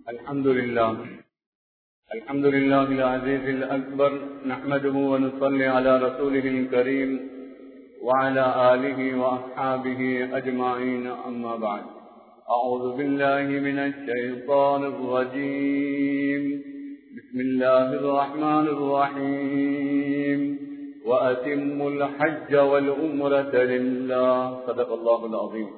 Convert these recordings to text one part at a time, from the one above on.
الحمد لله الحمد لله العزيز الأكبر نحمده ونصلي على رسوله الكريم وعلى آله وأصحابه أجمعين أما بعد أعوذ بالله من الشيطان الرجيم بسم الله الرحمن الرحيم وأتموا الحج والأمرة لله صدق الله العظيم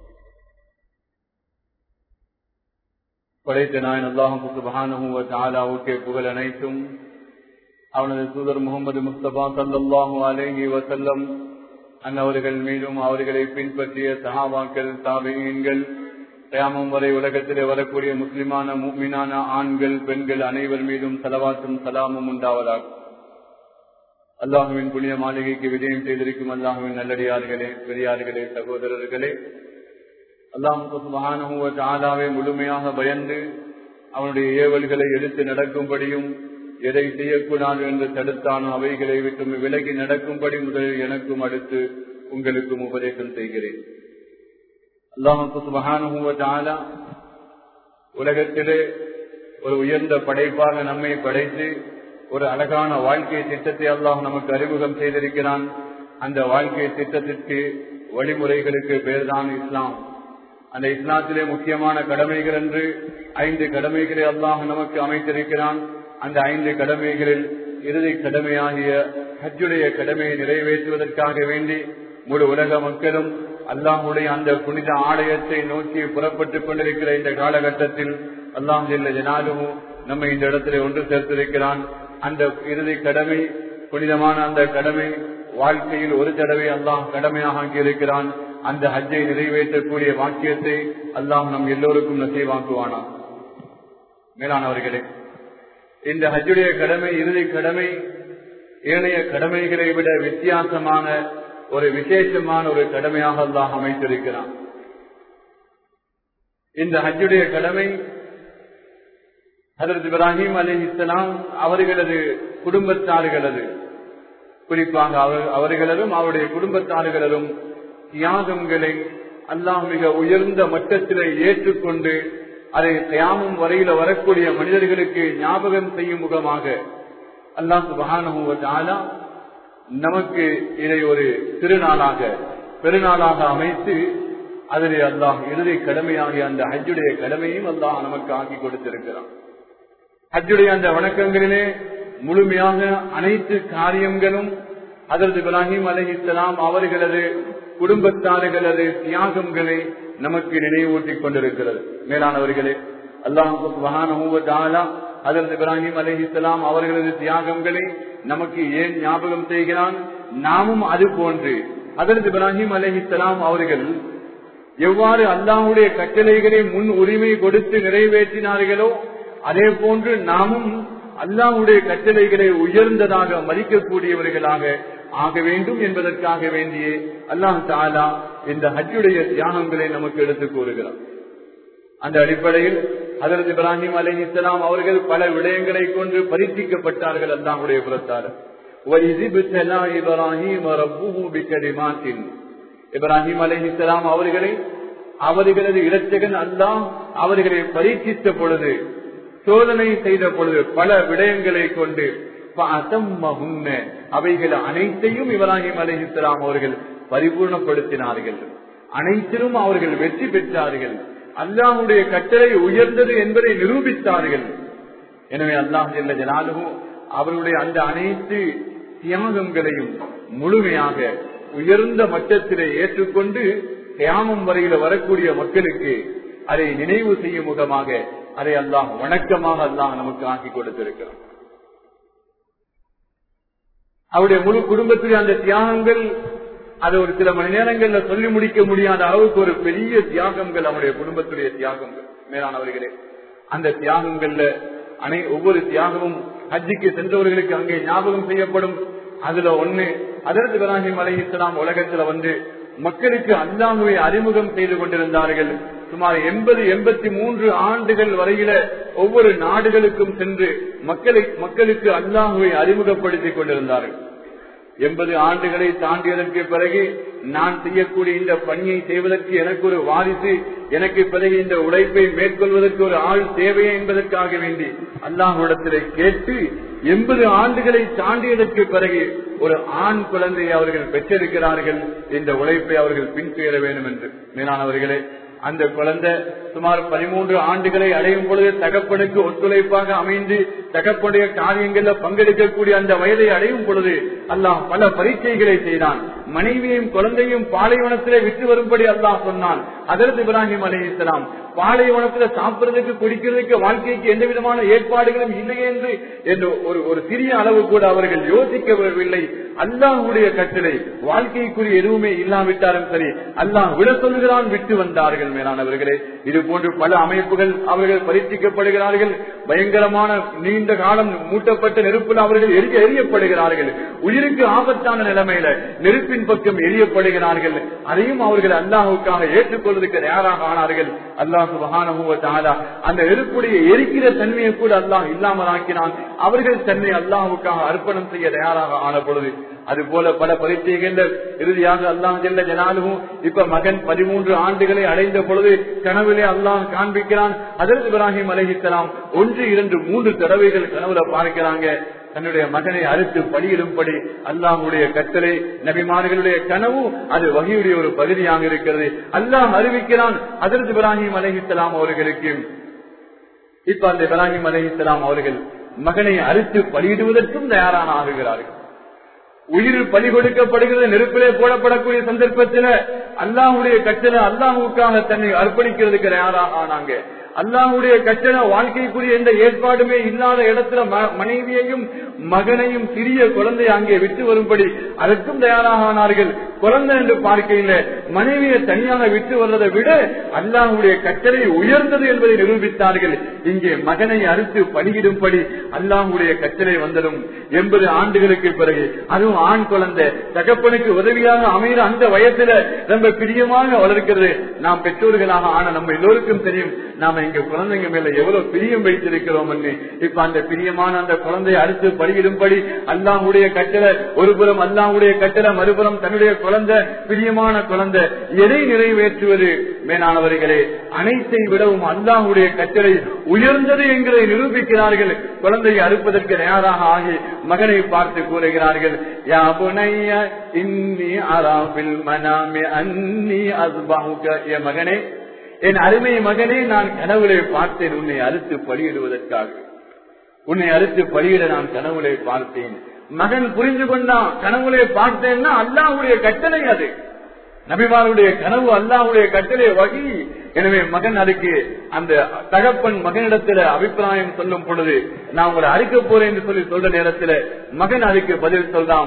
படைத்த நாயன் அல்லாஹு சுபஹானஹு தாலாவுக்கே புகழ் அனைத்தும் அவனது தூதர் முகமது முஸ்தபா சல்லாஹூ அலேஹி வசல்லம் அன்னவர்கள் மீதும் அவர்களை பின்பற்றிய சஹாபாக்கள் தாபியன்கள் கயாமம் வரை உலகத்திலே வரக்கூடிய முஸ்லிமான மூமினான ஆண்கள் பெண்கள் அனைவர் மீதும் செலவாற்றும் சலாமும் உண்டாவதாக அல்லாஹுவின் புனித மாளிகைக்கு விஜயம் செய்திருக்கும் அல்லாஹுவின் நல்லடியார்களே பெரியார்களே சகோதரர்களே அல்லாஹாவே முழுமையாக பயந்து அவனுடைய ஏவல்களை எடுத்து நடக்கும்படியும் எதை செய்யக்கூடாது என்று தடுத்தானோ அவைகளை விட்டு விலகி நடக்கும்படி முதலில் எனக்கும் அடுத்து உங்களுக்கும் உபதேசம் செய்கிறேன் அல்லாஹால உலகத்திலே ஒரு உயர்ந்த படைப்பாக நம்மை படைத்து ஒரு அழகான வாழ்க்கை திட்டத்தை அல்லாஹ் நமக்கு அறிமுகம் செய்திருக்கிறான் அந்த வாழ்க்கை திட்டத்திற்கு வழிமுறைகளுக்கு பேர்தான் இஸ்லாம் அந்த இஸ்லாத்திலே முக்கியமான கடமைகள் என்று ஐந்து கடமைகளை அல்லாஹ் நமக்கு அமைத்திருக்கிறான் அந்த ஐந்து கடமைகளில் இறுதி கடமையாகிய ஹஜ்ஜுடைய கடமையை நிறைவேற்றுவதற்காக வேண்டி முழு உலக மக்களும் அல்லாஹுடைய அந்த புனித ஆலயத்தை நோக்கி புறப்பட்டுக் கொண்டிருக்கிற இந்த காலகட்டத்தில் அல்லாஹ் ஜெல்ல ஜனாலுவும் நம்மை இந்த இடத்திலே ஒன்று சேர்த்திருக்கிறான் அந்த இறுதி கடமை புனிதமான அந்த கடமை வாழ்க்கையில் ஒரு தடவை அல்லாஹ் கடமையாக ஆக்கியிருக்கிறான் அந்த ஹஜ்ஜை நிறைவேற்றக்கூடிய வாக்கியத்தை அல்லாஹ் நம் எல்லோருக்கும் நசைவாக்குவானா மேலானவர்களே இந்த ஹஜ்ஜுடைய கடமை இறுதி கடமை ஏனைய கடமைகளை விட வித்தியாசமான ஒரு விசேஷமான ஒரு கடமையாக அல்லாஹ் அமைத்திருக்கிறான் இந்த ஹஜ்ஜுடைய கடமை ஹதரத் இப்ராஹிம் அலி இஸ்லாம் அவர்களது குடும்பத்தார்களது குறிப்பாக அவர்களதும் அவருடைய குடும்பத்தார்களதும் தியாகங்களை அல்லாஹ் மிக உயர்ந்த மட்டத்திலே ஏற்றுக்கொண்டு அதை தியாகம் வரையில வரக்கூடிய மனிதர்களுக்கு ஞாபகம் செய்யும் முகமாக அல்லாஹ் சுபகான நமக்கு இதை ஒரு திருநாளாக பெருநாளாக அமைத்து அதிலே அல்லாஹ் இறுதி கடமையாகிய அந்த ஹஜ்ஜுடைய கடமையும் அல்லாஹ் நமக்கு ஆக்கி கொடுத்திருக்கிறான் ஹஜ்ஜுடைய அந்த வணக்கங்களிலே முழுமையாக அனைத்து காரியங்களும் அதற்கு இப்ராஹிம் அலி இஸ்லாம் அவர்களது குடும்பத்தார்களது தியாகங்களை நமக்கு நினைவூட்டிக் கொண்டிருக்கிறது மேலானவர்களே அல்லாஹ் அதற்கு இப்ராஹிம் அலி இஸ்லாம் அவர்களது தியாகங்களை நமக்கு ஏன் ஞாபகம் செய்கிறான் நாமும் அது போன்று அதற்கு இப்ராஹிம் அலி இஸ்லாம் அவர்கள் எவ்வாறு அல்லாஹுடைய கட்டளைகளை முன் உரிமை கொடுத்து நிறைவேற்றினார்களோ அதே போன்று நாமும் அல்லாஹுடைய கட்டளைகளை உயர்ந்ததாக மதிக்கக்கூடியவர்களாக ஆக வேண்டும் என்பதற்காக வேண்டியே அல்லாஹ் தாலா இந்த ஹஜ்ஜுடைய தியாகங்களை நமக்கு எடுத்துக் கூறுகிறார் அந்த அடிப்படையில் அதரது இப்ராஹிம் அலி இஸ்லாம் அவர்கள் பல விடயங்களை கொண்டு பரீட்சிக்கப்பட்டார்கள் அல்லாஹுடைய புறத்தார் இப்ராஹிம் அலி இஸ்லாம் அவர்களை அவர்களது இடச்சகன் அல்லாஹ் அவர்களை பரீட்சித்த பொழுது சோதனை செய்த பொழுது பல விடயங்களை கொண்டு அவைகள் அனைத்தையும் இப்ராஹிம் அலிஹிஸ்லாம் அவர்கள் பரிபூர்ணப்படுத்தினார்கள் அனைத்திலும் அவர்கள் வெற்றி பெற்றார்கள் அல்லாஹுடைய கட்டளை உயர்ந்தது என்பதை நிரூபித்தார்கள் எனவே அல்லாஹ் எல்ல ஜனாலுவும் அவர்களுடைய அந்த அனைத்து தியாகங்களையும் முழுமையாக உயர்ந்த மட்டத்திலே ஏற்றுக்கொண்டு தியாகம் வரையில வரக்கூடிய மக்களுக்கு அதை நினைவு செய்யும் முகமாக அதை அல்லாஹ் வணக்கமாக அல்லாஹ் நமக்கு ஆக்கி கொடுத்திருக்கிறான் அவருடைய முழு குடும்பத்துடைய அந்த தியாகங்கள் அது ஒரு சில மணி நேரங்கள்ல சொல்லி முடிக்க முடியாத அளவுக்கு ஒரு பெரிய தியாகங்கள் அவருடைய குடும்பத்துடைய தியாகங்கள் மேலானவர்களே அந்த தியாகங்கள்ல அனை ஒவ்வொரு தியாகமும் ஹஜ்ஜிக்கு சென்றவர்களுக்கு அங்கே ஞாபகம் செய்யப்படும் அதுல ஒண்ணு அதற்கு இப்ராஹிம் அலி இஸ்லாம் உலகத்துல வந்து மக்களுக்கு அல்லாஹுவை அறிமுகம் செய்து கொண்டிருந்தார்கள் சுமார் எண்பது எண்பத்தி மூன்று ஆண்டுகள் வரையில ஒவ்வொரு நாடுகளுக்கும் சென்று மக்களை மக்களுக்கு அல்லாஹுவை அறிமுகப்படுத்திக் கொண்டிருந்தார்கள் எண்பது ஆண்டுகளை தாண்டியதற்கு பிறகு நான் செய்யக்கூடிய இந்த பணியை செய்வதற்கு எனக்கு ஒரு வாரிசு எனக்கு பிறகு இந்த உழைப்பை மேற்கொள்வதற்கு ஒரு ஆள் தேவை என்பதற்காக வேண்டி அல்லாஹ்விடத்திலே கேட்டு எண்பது ஆண்டுகளை தாண்டியதற்கு பிறகு ஒரு ஆண் குழந்தையை அவர்கள் பெற்றிருக்கிறார்கள் இந்த உழைப்பை அவர்கள் பின்பற்ற வேண்டும் என்று மேலானவர்களே அந்த குழந்தை சுமார் பதிமூன்று ஆண்டுகளை அடையும் பொழுது தகப்பனுக்கு ஒத்துழைப்பாக அமைந்து தகப்பனுடைய காரியங்களில் பங்கெடுக்கக்கூடிய அந்த வயதை அடையும் பொழுது அல்லாஹ் பல பரீட்சைகளை செய்தான் மனைவியையும் குழந்தையும் பாலைவனத்திலே விட்டு வரும்படி அல்லாஹ் சொன்னான் அதற்கு இப்ராஹிம் அலி இஸ்லாம் பாலைவனத்துல சாப்பிடுறதுக்கு குடிக்கிறதுக்கு வாழ்க்கைக்கு எந்த விதமான ஏற்பாடுகளும் இல்லை என்று என்று ஒரு ஒரு சிறிய அளவு கூட அவர்கள் யோசிக்கவில்லை அல்லாஹுடைய கட்டளை வாழ்க்கைக்குரிய எதுவுமே இல்லாவிட்டாலும் சரி அல்லாஹ் விட சொல்கிறான் விட்டு வந்தார்கள் மேலானவர்களே இது போன்று பல அமைப்புகள் அவர்கள் பரீட்சிக்கப்படுகிறார்கள் பயங்கரமான நீண்ட காலம் மூட்டப்பட்ட நெருப்பில் அவர்கள் எரிய எரியப்படுகிறார்கள் உயிருக்கு ஆபத்தான நிலைமையில நெருப்பின் பக்கம் எரியப்படுகிறார்கள் அதையும் அவர்கள் அல்லாஹுக்காக ஏற்றுக்கொள்வதற்கு தயாராக ஆனார்கள் அல்லாஹ் சுபகான அந்த நெருப்புடைய எரிக்கிற தன்மையை கூட அல்லாஹ் இல்லாமல் ஆக்கினான் அவர்கள் தன்னை அல்லாஹுக்காக அர்ப்பணம் செய்ய தயாராக ஆன பொழுது அது போல பல பரீட்சைகள் இறுதியாக அல்லாஹ் செல்ல ஜனாலும் இப்ப மகன் பதிமூன்று ஆண்டுகளை அடைந்த பொழுது கனவிலே அல்லாஹ் காண்பிக்கிறான் அதற்கு இப்ராஹிம் அலஹித்தலாம் ஒன்று இரண்டு மூன்று தடவைகள் கனவுல பார்க்கிறாங்க தன்னுடைய மகனை அறுத்து பலியிடும்படி அல்லாஹுடைய கட்டளை நபிமார்களுடைய கனவு அது வகையுடைய ஒரு பகுதியாக இருக்கிறது அல்லாஹ் அறிவிக்கிறான் அதற்கு இப்ராஹிம் அலஹித்தலாம் அவர்களுக்கு இப்ப அந்த இப்ராஹிம் அலஹித்தலாம் அவர்கள் மகனை அறுத்து பலியிடுவதற்கும் தயாரான ஆகுகிறார்கள் உயிர் பலி கொடுக்கப்படுகிறது நெருப்பிலே போடப்படக்கூடிய சந்தர்ப்பத்தில் அல்லாஹுடைய கட்டளை அல்லாஹுக்காக தன்னை அர்ப்பணிக்கிறதுக்கு தயாராக ஆனாங்க அல்லாஹுடைய கட்டண வாழ்க்கைக்குரிய எந்த ஏற்பாடுமே இல்லாத இடத்துல மனைவியையும் மகனையும் சிறிய குழந்தை அங்கே விட்டு வரும்படி அதற்கும் தயாராக ஆனார்கள் குழந்தை என்று பார்க்கையில மனைவியை தனியாக விட்டு வர்றதை விட அல்லாஹுடைய கட்டளை உயர்ந்தது என்பதை நிரூபித்தார்கள் இங்கே மகனை அறுத்து பலியிடும்படி அல்லாஹுடைய கட்டளை வந்ததும் எண்பது ஆண்டுகளுக்கு பிறகு அதுவும் ஆண் குழந்தை தகப்பனுக்கு உதவியாக அமைகிற அந்த வயசுல ரொம்ப பிரியமாக வளர்க்கிறது நாம் பெற்றோர்களாக ஆன நம்ம எல்லோருக்கும் தெரியும் நாம இங்க குழந்தைங்க மேல எவ்வளவு பிரியம் வைத்திருக்கிறோம் இப்ப அந்த பிரியமான அந்த குழந்தையை அறுத்து பலியிடும்படி அல்லாஹுடைய கட்டளை ஒரு புறம் அல்லாஹுடைய கட்டளை மறுபுறம் தன்னுடைய குழந்தை பிரியமான குழந்தை எதை நிறைவேற்றுவது மேலானவர்களே அனைத்தை விடவும் அல்லாஹுடைய கட்டளை உயர்ந்தது என்கிறதை நிரூபிக்கிறார்கள் குழந்தையை அறுப்பதற்கு தயாராக ஆகி மகனை பார்த்து கூறுகிறார்கள் யா புனைய இன்னி அராபில் மனாமி அன்னி அஸ்பாவுக என் மகனே என் அருமை மகனே நான் கனவுளை பார்த்தேன் உன்னை அறுத்து பலியிடுவதற்காக உன்னை அறுத்து பலியிட நான் கனவுளை பார்த்தேன் மகன் புரிந்து கொண்டான் கனவுளை பார்த்தேன்னா அல்லாவுடைய கட்டளை அது நபிமாருடைய கனவு அல்லாவுடைய கட்டளை வகி எனவே மகன் அதுக்கு அந்த தகப்பன் மகனிடத்துல அபிப்பிராயம் சொல்லும் பொழுது நான் உங்களை அறுக்க போறேன் என்று சொல்லி சொல்ற நேரத்துல மகன் அதுக்கு பதில் சொல்றான்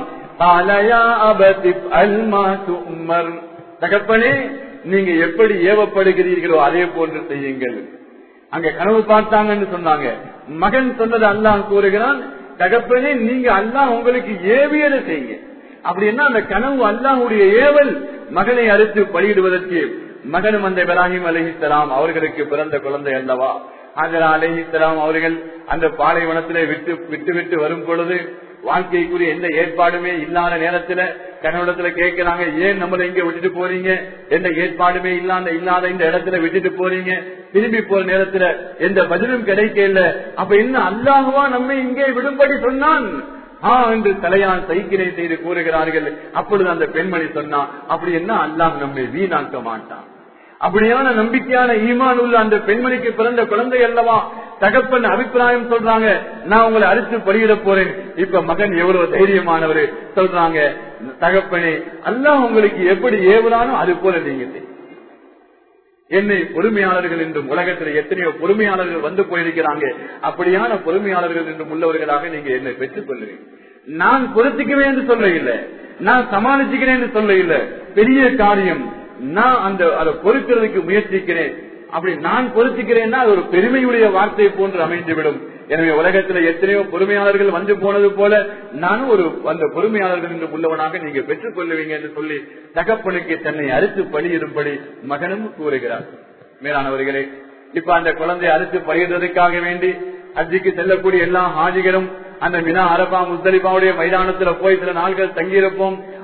தகப்பனே நீங்க எப்படி ஏவப்படுகிறீர்களோ அதே போன்று செய்யுங்கள் அங்க கனவு பார்த்தாங்கன்னு சொன்னாங்க மகன் சொன்னது அல்லாஹ் கூறுகிறான் தகப்பனே நீங்க அல்லாஹ் உங்களுக்கு ஏவியதை செய்யுங்க அப்படின்னா அந்த கனவு அல்லாஹுடைய ஏவல் மகனை அறுத்து பலியிடுவதற்கு மகனும் அந்த இப்ராஹிம் அலஹித்தலாம் அவர்களுக்கு பிறந்த குழந்தை அல்லவா ஆஜரா அலஹித்தலாம் அவர்கள் அந்த பாலைவனத்திலே விட்டு விட்டு விட்டு வரும் பொழுது வாழ்க்கைக்குரிய எந்த ஏற்பாடுமே இல்லாத நேரத்துல கனவுடத்துல கேட்கிறாங்க ஏன் நம்மள இங்க விட்டுட்டு போறீங்க எந்த ஏற்பாடுமே இல்லாத இல்லாத இந்த இடத்துல விட்டுட்டு போறீங்க திரும்பி போற நேரத்துல எந்த பதிலும் கிடைக்கல அப்ப என்ன அல்லாஹுவா நம்ம இங்கே விடும்படி சொன்னான் ஆ என்று தலையான் சைக்கினை செய்து கூறுகிறார்கள் அப்பொழுது அந்த பெண்மணி சொன்னா அப்படி என்ன அல்லாஹ் நம்மை வீணாக்க மாட்டான் அப்படியான நம்பிக்கையான ஈமான் உள்ள அந்த பெண்மணிக்கு பிறந்த குழந்தை அல்லவா தகப்பன் அபிப்பிராயம் சொல்றாங்க நான் உங்களை அரித்து பலியிட போறேன் இப்ப மகன் எவ்வளவு தைரியமானவரு சொல்றாங்க தகப்பனே அல்லாஹ் உங்களுக்கு எப்படி ஏவலானோ அது போல நீங்க என்னை பொறுமையாளர்கள் என்றும் உலகத்தில் எத்தனையோ பொறுமையாளர்கள் வந்து போயிருக்கிறாங்க அப்படியான பொறுமையாளர்கள் என்றும் உள்ளவர்களாக நீங்க என்னை பெற்றுக் கொள்ளுவீங்க நான் பொருத்திக்குவேன் என்று சொல்ல இல்லை நான் சமாளிச்சுக்கிறேன் என்று சொல்ல இல்லை பெரிய காரியம் நான் அந்த அதை பொறுக்கிறதுக்கு முயற்சிக்கிறேன் அப்படி நான் பொறுத்திக்கிறேன்னா அது ஒரு பெருமையுடைய வார்த்தை போன்று அமைந்துவிடும் எனவே உலகத்துல எத்தனையோ பொறுமையாளர்கள் வந்து போனது போல நானும் ஒரு அந்த பொறுமையாளர்கள் என்று உள்ளவனாக நீங்க பெற்றுக் கொள்ளுவீங்க என்று சொல்லி தகப்பனுக்கு தன்னை அறுத்து பலியிடும்படி மகனும் கூறுகிறார் மேலானவர்களே இப்ப அந்த குழந்தை அறுத்து பலியிடுறதுக்காக வேண்டி அஜிக்கு செல்லக்கூடிய எல்லா ஹாஜிகளும் அந்த மினா அரபா முத்தலிபாவுடைய மைதானத்துல போய் சில நாள்கள் தங்கியிருப்போம்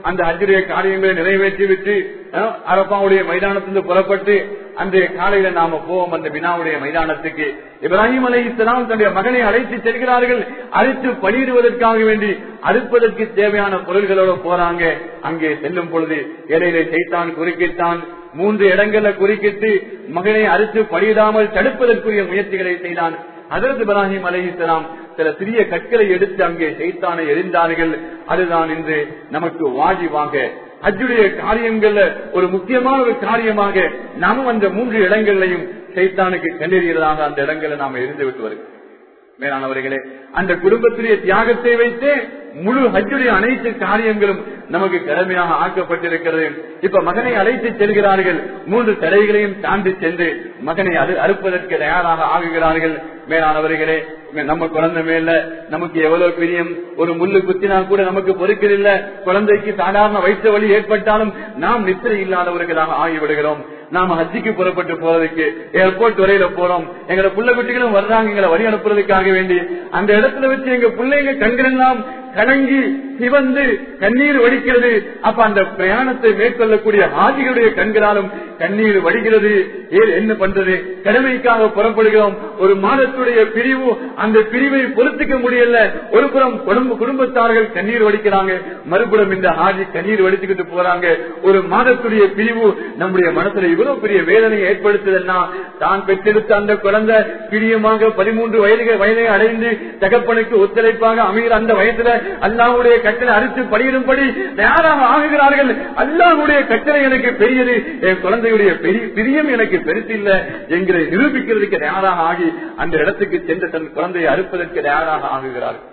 அந்த ஹஜ்ஜுடைய காரியங்களை நிறைவேற்றி விட்டு அஹ், அரபாவுடைய மைதானத்திலிருந்து புறப்பட்டு அன்றைய காலையில நாம போவோம் அந்த வினாவுடைய மைதானத்துக்கு இப்ராஹிம் அலை இஸ்லாம் தன்னுடைய மகனை அழைத்து செல்கிறார்கள் அழைத்து பணியிடுவதற்காக வேண்டி அறுப்பதற்கு தேவையான பொருள்களோட போறாங்க அங்கே செல்லும் பொழுது இடையிலே சைத்தான் குறுக்கிட்டான் மூன்று இடங்கள்ல குறுக்கிட்டு மகனை அறுத்து பணியிடாமல் தடுப்பதற்குரிய முயற்சிகளை செய்தான் அதற்கு இப்ராஹிம் அலை இஸ்லாம் சில சிறிய கற்களை எடுத்து அங்கே சைத்தானை எரிந்தார்கள் அதுதான் இன்று நமக்கு வாஜிவாக அஜுடைய காரியங்கள்ல ஒரு முக்கியமான ஒரு காரியமாக நாமும் அந்த மூன்று இடங்களையும் சைத்தானுக்கு கண்டறியதாக அந்த இடங்களை நாம் எரிந்து விட்டு வருகிறோம் மேலானவர்களே அந்த குடும்பத்துடைய தியாகத்தை வைத்தே முழு ஹஜ்ஜுடைய அனைத்து காரியங்களும் நமக்கு கடமையாக ஆக்கப்பட்டிருக்கிறது இப்ப மகனை அழைத்து செல்கிறார்கள் மூன்று தடைகளையும் தாண்டி சென்று மகனை அறு அறுப்பதற்கு தயாராக ஆகுகிறார்கள் மேலானவர்களே நம்ம குழந்தை மேல நமக்கு எவ்வளவு பிரியம் ஒரு முள்ளு குத்தினால் கூட நமக்கு பொறுக்கல் குழந்தைக்கு சாதாரண வயிற்று வலி ஏற்பட்டாலும் நாம் நித்திரை இல்லாதவர்களாக ஆகிவிடுகிறோம் நாம ஹஜ்ஜிக்கு புறப்பட்டு போறதுக்கு ஏர்போர்ட் வரையில போறோம் எங்களோட புள்ள குட்டிகளும் வர்றாங்க எங்களை வழி அனுப்புறதுக்காக வேண்டி அந்த இடத்துல வச்சு எங்க பிள்ளைங்க கண்களெல்லாம் கலங்கி சிவந்து கண்ணீர் வடிக்கிறது அப்ப அந்த பிரயாணத்தை மேற்கொள்ளக்கூடிய ஆதிகளுடைய கண்களாலும் கண்ணீர் வடிகிறது ஏன் என்ன பண்றது கடமைக்காக புறப்படுகிறோம் ஒரு மாதத்துடைய பிரிவு அந்த பிரிவை பொறுத்துக்க முடியல ஒரு புறம் குடும்ப குடும்பத்தார்கள் கண்ணீர் வடிக்கிறாங்க மறுபுறம் இந்த ஆதி கண்ணீர் வடிச்சுக்கிட்டு போறாங்க ஒரு மாதத்துடைய பிரிவு நம்முடைய மனசுல இவ்வளவு பெரிய வேதனையை ஏற்படுத்துதுன்னா தான் பெற்றெடுத்த அந்த குழந்தை பிரியமாக பதிமூன்று வயது வயதை அடைந்து தகப்பனுக்கு ஒத்துழைப்பாக அமைகிற அந்த வயசுல அல்லாஹுடைய கட்டளை அரித்து பணியிடும்படி தயாராக ஆகுகிறார்கள் அல்லாஹுடைய கட்டளை எனக்கு பெரியது என் குழந்தையுடைய பெரிய பிரியம் எனக்கு பெருசு இல்ல என்கிற நிரூபிக்கிறதுக்கு தயாராக ஆகி அந்த இடத்துக்கு சென்று தன் குழந்தையை அறுப்பதற்கு தயாராக ஆகுகிறார்கள்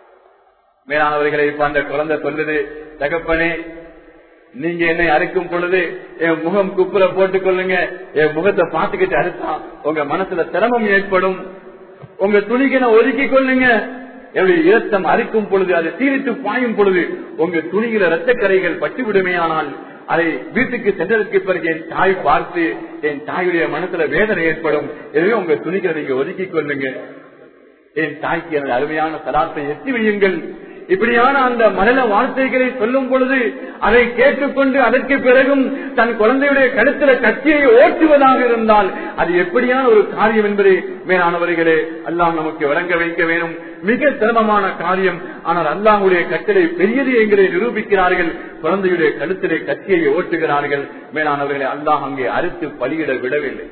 மேலானவர்களை இப்ப அந்த குழந்தை சொல்லுது தகப்பனே நீங்க என்னை அறுக்கும் பொழுது என் முகம் குப்புற போட்டுக் கொள்ளுங்க என் முகத்தை பார்த்துக்கிட்டு அறுத்தா உங்க மனசுல சிரமம் ஏற்படும் உங்க துணிகளை ஒதுக்கி கொள்ளுங்க எப்படி இரத்தம் அரிக்கும் பொழுது அது சீரிட்டு பாயும் பொழுது உங்க துணியில ரத்தக்கரைகள் பட்டு விடுமையானால் அதை வீட்டுக்கு சென்றதற்கு பிறகு என் தாய் பார்த்து என் தாயுடைய மனசுல வேதனை ஏற்படும் எனவே உங்க துணிகளை நீங்க ஒதுக்கி கொள்ளுங்க என் தாய்க்கு எனது அருமையான சலாத்தை எத்தி வையுங்கள் இப்படியான அந்த மனல வார்த்தைகளை சொல்லும் பொழுது அதை கேட்டுக்கொண்டு அதற்கு பிறகும் தன் குழந்தையுடைய கழுத்துல கட்சியை ஓட்டுவதாக இருந்தால் அது எப்படியான ஒரு காரியம் என்பதை மேலானவர்களே அல்லாஹ் நமக்கு வழங்க வைக்க வேணும் மிக சிரமமான காரியம் ஆனால் அல்லாஹுடைய கட்டளை பெரியது என்கிறதை நிரூபிக்கிறார்கள் குழந்தையுடைய கழுத்திலே கட்சியை ஓட்டுகிறார்கள் மேலானவர்களை அல்லாஹ் அங்கே அறுத்து பலியிட விடவில்லை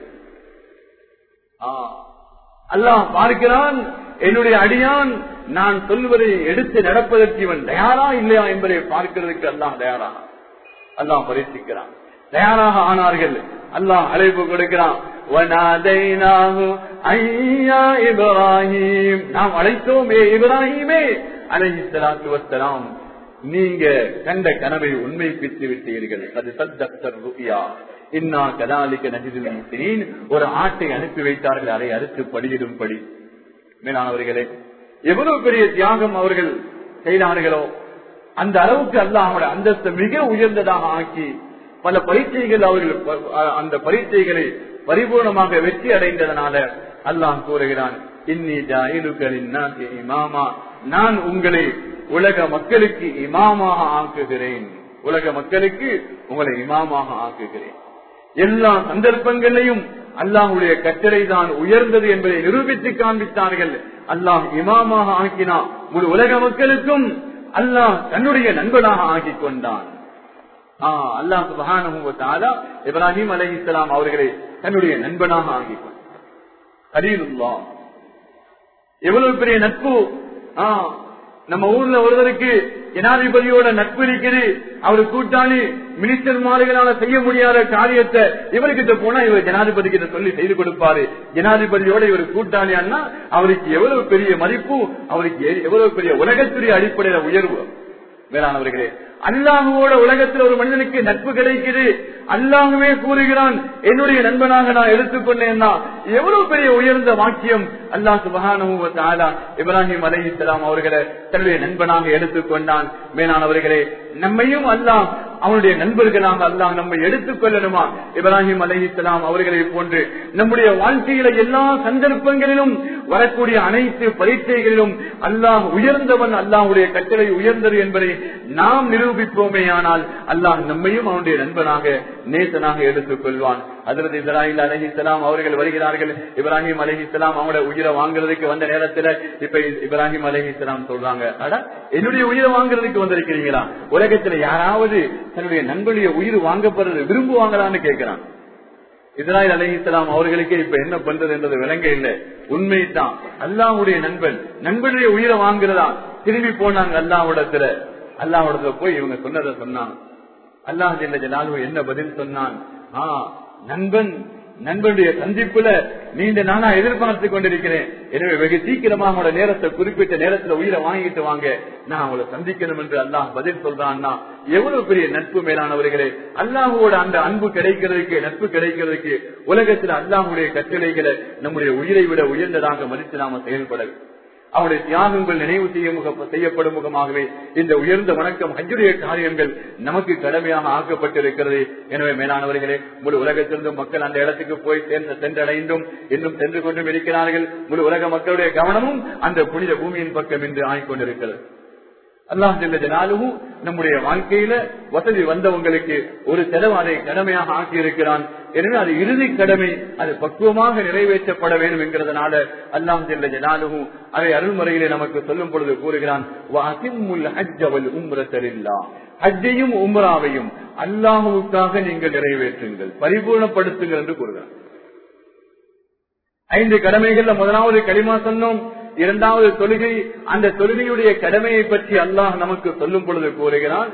அல்லாஹ் பார்க்கிறான் என்னுடைய அடியான் நான் சொல்வதை எடுத்து நடப்பதற்கு இவன் தயாரா இல்லையா என்பதை பார்க்கிறதுக்கு அல்லாஹ் தயாரா அல்லாஹ் பரிசிக்கிறான் தயாராக ஆனார்கள் அல்லாஹ் அழைப்பு கொடுக்கிறான் இப்ராஹிம் நாம் அழைத்தோமே இப்ராஹிமே அலைஹிஸ்ஸலாத்து வஸ்ஸலாம் நீங்க கண்ட கனவை உண்மைப்பித்து விட்டீர்கள் அது சத்தர் ருபியா இன்னா கதாலிக்க நஜிதில் முஸ்லிம் ஒரு ஆட்டை அனுப்பி வைத்தார்கள் அதை அறுத்து படியிடும்படி மேலானவர்களே எவ்வளவு பெரிய தியாகம் அவர்கள் செய்தார்களோ அந்த அளவுக்கு அல்லாஹ் அவருடைய அந்தஸ்து மிக உயர்ந்ததாக ஆக்கி பல பரீட்சைகள் அவர்கள் அந்த பரீட்சைகளை பரிபூர்ணமாக வெற்றி அடைந்ததனால அல்லாஹ் கூறுகிறான் இன்னி ஜாயிலுக்களின் இமாமா நான் உங்களை உலக மக்களுக்கு இமாமாக ஆக்குகிறேன் உலக மக்களுக்கு உங்களை இமாமாக ஆக்குகிறேன் எல்லா சந்தர்ப்பங்களையும் அல்லாஹுடைய கட்டளை தான் உயர்ந்தது என்பதை நிரூபித்து காண்பித்தார்கள் அல்லாஹ் இமாமாக ஆக்கினா முழு உலக மக்களுக்கும் அல்லாஹ் தன்னுடைய நண்பனாக ஆக்கி கொண்டான் அல்லாஹ் சுபகான இப்ராஹிம் அலி இஸ்லாம் அவர்களை தன்னுடைய நண்பனாக ஆக்கி கொண்டான் கலீலுல்லா எவ்வளவு பெரிய நட்பு நம்ம ஊர்ல ஒருவருக்கு ஜனாதிபதியோட நட்பு இருக்குது அவரு கூட்டாளி மினிஸ்டர் மாறுகளால செய்ய முடியாத காரியத்தை இவர்கிட்ட போனா இவர் ஜனாதிபதி கிட்ட சொல்லி செய்து கொடுப்பாரு ஜனாதிபதியோட இவர் கூட்டாளியான்னா அவருக்கு எவ்வளவு பெரிய மதிப்பு அவருக்கு எவ்வளவு பெரிய உலகத்துடைய அடிப்படையில உயர்வு வேளாணவர்களே அல்லாஹுவோட உலகத்தில் ஒரு மனிதனுக்கு நட்பு கிடைக்குது அல்லாஹுவே கூறுகிறான் என்னுடைய நண்பனாக நான் எடுத்துக்கொண்டேன்னா எவ்வளவு பெரிய உயர்ந்த வாக்கியம் அல்லாஹ் சுபகான இப்ராஹிம் அலி இஸ்லாம் அவர்களை தன்னுடைய நண்பனாக எடுத்துக்கொண்டான் மேலானவர்களே நம்மையும் அல்லாஹ் அவனுடைய நண்பர்களாக அல்லாஹ் நம்மை எடுத்துக் கொள்ளணுமா இப்ராஹிம் அலி இஸ்லாம் அவர்களை போன்று நம்முடைய வாழ்க்கையில எல்லா சந்தர்ப்பங்களிலும் வரக்கூடிய அனைத்து பரீட்சைகளிலும் அல்லாஹ் உயர்ந்தவன் அல்லாஹுடைய கட்டளை உயர்ந்தது என்பதை நாம் நிரூபிப்போமே ஆனால் அல்லாஹ் நம்மையும் அவனுடைய நண்பனாக நேசனாக எடுத்துக் கொள்வான் அதற்கு இஸ்ராயில் அலஹிஸ்லாம் அவர்கள் வருகிறார்கள் இப்ராஹிம் அலஹிஸ்லாம் அவங்களோட உயிரை வாங்குறதுக்கு வந்த நேரத்துல இப்ப இப்ராஹிம் அலஹிஸ்லாம் சொல்றாங்க அட என்னுடைய உயிரை வாங்குறதுக்கு வந்திருக்கிறீங்களா உலகத்துல யாராவது தன்னுடைய நண்பனுடைய உயிர் வாங்கப்படுறது விரும்புவாங்களான்னு கேட்கிறான் இஸ்ராயல் அலஹிஸ்லாம் அவர்களுக்கு இப்ப என்ன பண்றது என்றது விளங்க இல்லை உண்மைதான் அல்லாவுடைய நண்பன் நண்பனுடைய உயிரை வாங்குறதா திரும்பி போனாங்க அல்லாவிடத்துல அல்லாவிடத்துல போய் இவங்க சொன்னதை சொன்னாங்க அல்லாஹ் ஜெல்லாலு என்ன பதில் சொன்னான் ஆ நண்பன் நண்பனுடைய சந்திப்புல நீண்ட நானா எதிர்பார்த்து கொண்டிருக்கிறேன் எனவே வெகு சீக்கிரமா அவங்களோட நேரத்தை குறிப்பிட்ட நேரத்துல உயிரை வாங்கிட்டு வாங்க நான் அவங்களை சந்திக்கணும் என்று அல்லாஹ் பதில் சொல்றான்னா எவ்வளவு பெரிய நட்பு மேலானவர்களே அல்லாஹோட அந்த அன்பு கிடைக்கிறதுக்கு நட்பு கிடைக்கிறதுக்கு உலகத்துல அல்லாஹுடைய கட்டளைகளை நம்முடைய உயிரை விட உயர்ந்ததாக மதித்து நாம செயல்பட அவருடைய தியாகங்கள் நினைவு செய்ய முக செய்யப்படும் முகமாகவே இந்த உயர்ந்த வணக்கம் ஹஜ்ஜுடைய காரியங்கள் நமக்கு கடமையாக ஆக்கப்பட்டிருக்கிறது எனவே மேலானவர்களே முழு உலகத்திலிருந்தும் மக்கள் அந்த இடத்துக்கு போய் சேர்ந்த சென்றடைந்தும் இன்னும் சென்று கொண்டும் இருக்கிறார்கள் முழு உலக மக்களுடைய கவனமும் அந்த புனித பூமியின் பக்கம் என்று ஆகிக்கொண்டிருக்கிறது அல்லாஹ் ஜனாலுவும் நம்முடைய வாழ்க்கையில வசதி வந்தவங்களுக்கு ஒரு செலவு அதை கடமையாக ஆக்கியிருக்கிறான் எனவே அது இறுதி கடமை அது பக்குவமாக நிறைவேற்றப்பட வேண்டும் என்கிறதுனால அல்லாம் ஜெல்ல ஜனாலுவும் அதை அருள்முறையிலே நமக்கு சொல்லும் பொழுது கூறுகிறான் ஹஜ்ஜையும் உம்ராவையும் அல்லாஹுவுக்காக நீங்கள் நிறைவேற்றுங்கள் பரிபூர்ணப்படுத்துங்கள் என்று கூறுகிறான் ஐந்து கடமைகள்ல முதலாவது களிமா சொன்னோம் இரண்டாவது தொழுகை அந்த தொழுகையுடைய கடமையை பற்றி அல்லாஹ் நமக்கு சொல்லும் பொழுது கூறுகிறான்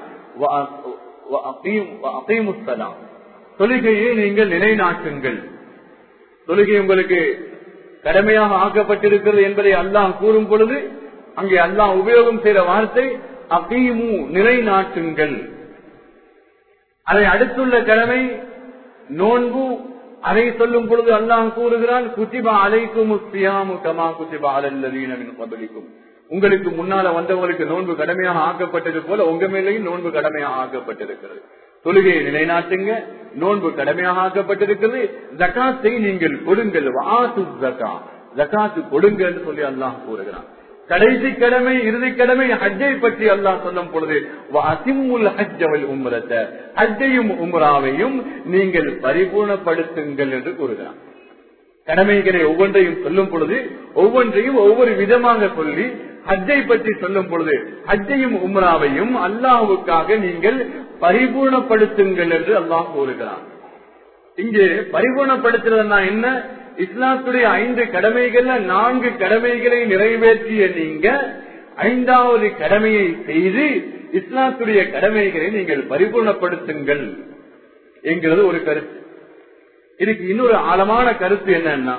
தொழுகையை நீங்கள் நிலைநாட்டுங்கள் தொழுகை உங்களுக்கு கடமையாக ஆக்கப்பட்டிருக்கிறது என்பதை அல்லாஹ் கூறும் பொழுது அங்கே அல்லாஹ் உபயோகம் செய்த வார்த்தை அகீமு நிலைநாட்டுங்கள் அதை அடுத்துள்ள கடமை நோன்பு அதை சொல்லும் பொழுது அல்லாஹ் கூறுகிறான் குத்திபா அலைக்கும் கமா குத்திபா அலல்லதீனமின் பதிலிக்கும் உங்களுக்கு முன்னால வந்தவங்களுக்கு நோன்பு கடமையாக ஆக்கப்பட்டது போல உங்க மேலேயும் நோன்பு கடமையாக ஆக்கப்பட்டிருக்கிறது தொழுகையை நிலைநாட்டுங்க நோன்பு கடமையாக ஆக்கப்பட்டிருக்கிறது ஜக்காத்தை நீங்கள் கொடுங்கள் வாசு ஜக்கா ஜக்காத்து கொடுங்க என்று சொல்லி அல்லாஹ் கூறுகிறான் கடைசி கடமை இறுதி கடமை ஹஜ்ஜை பற்றி அல்லாஹ் சொல்லும் பொழுது ஹஜ்ஜவல் உம்ரத்த ஹஜ்ஜையும் உம்ராவையும் நீங்கள் பரிபூர்ணப்படுத்துங்கள் என்று கூறுகிறான் கடமைகளை ஒவ்வொன்றையும் சொல்லும் பொழுது ஒவ்வொன்றையும் ஒவ்வொரு விதமாக சொல்லி ஹஜ்ஜை பற்றி சொல்லும் பொழுது ஹஜ்ஜையும் உம்ராவையும் அல்லாஹுக்காக நீங்கள் பரிபூர்ணப்படுத்துங்கள் என்று அல்லாஹ் கூறுகிறான் இங்கே பரிபூர்ணப்படுத்துறதுனா என்ன இஸ்லாத்துடைய ஐந்து கடமைகள்ல நான்கு கடமைகளை நிறைவேற்றிய நீங்க ஐந்தாவது கடமையை செய்து இஸ்லாத்துடைய கடமைகளை நீங்கள் பரிபூர்ணப்படுத்துங்கள் என்கிறது ஒரு கருத்து இதுக்கு இன்னொரு ஆழமான கருத்து என்னன்னா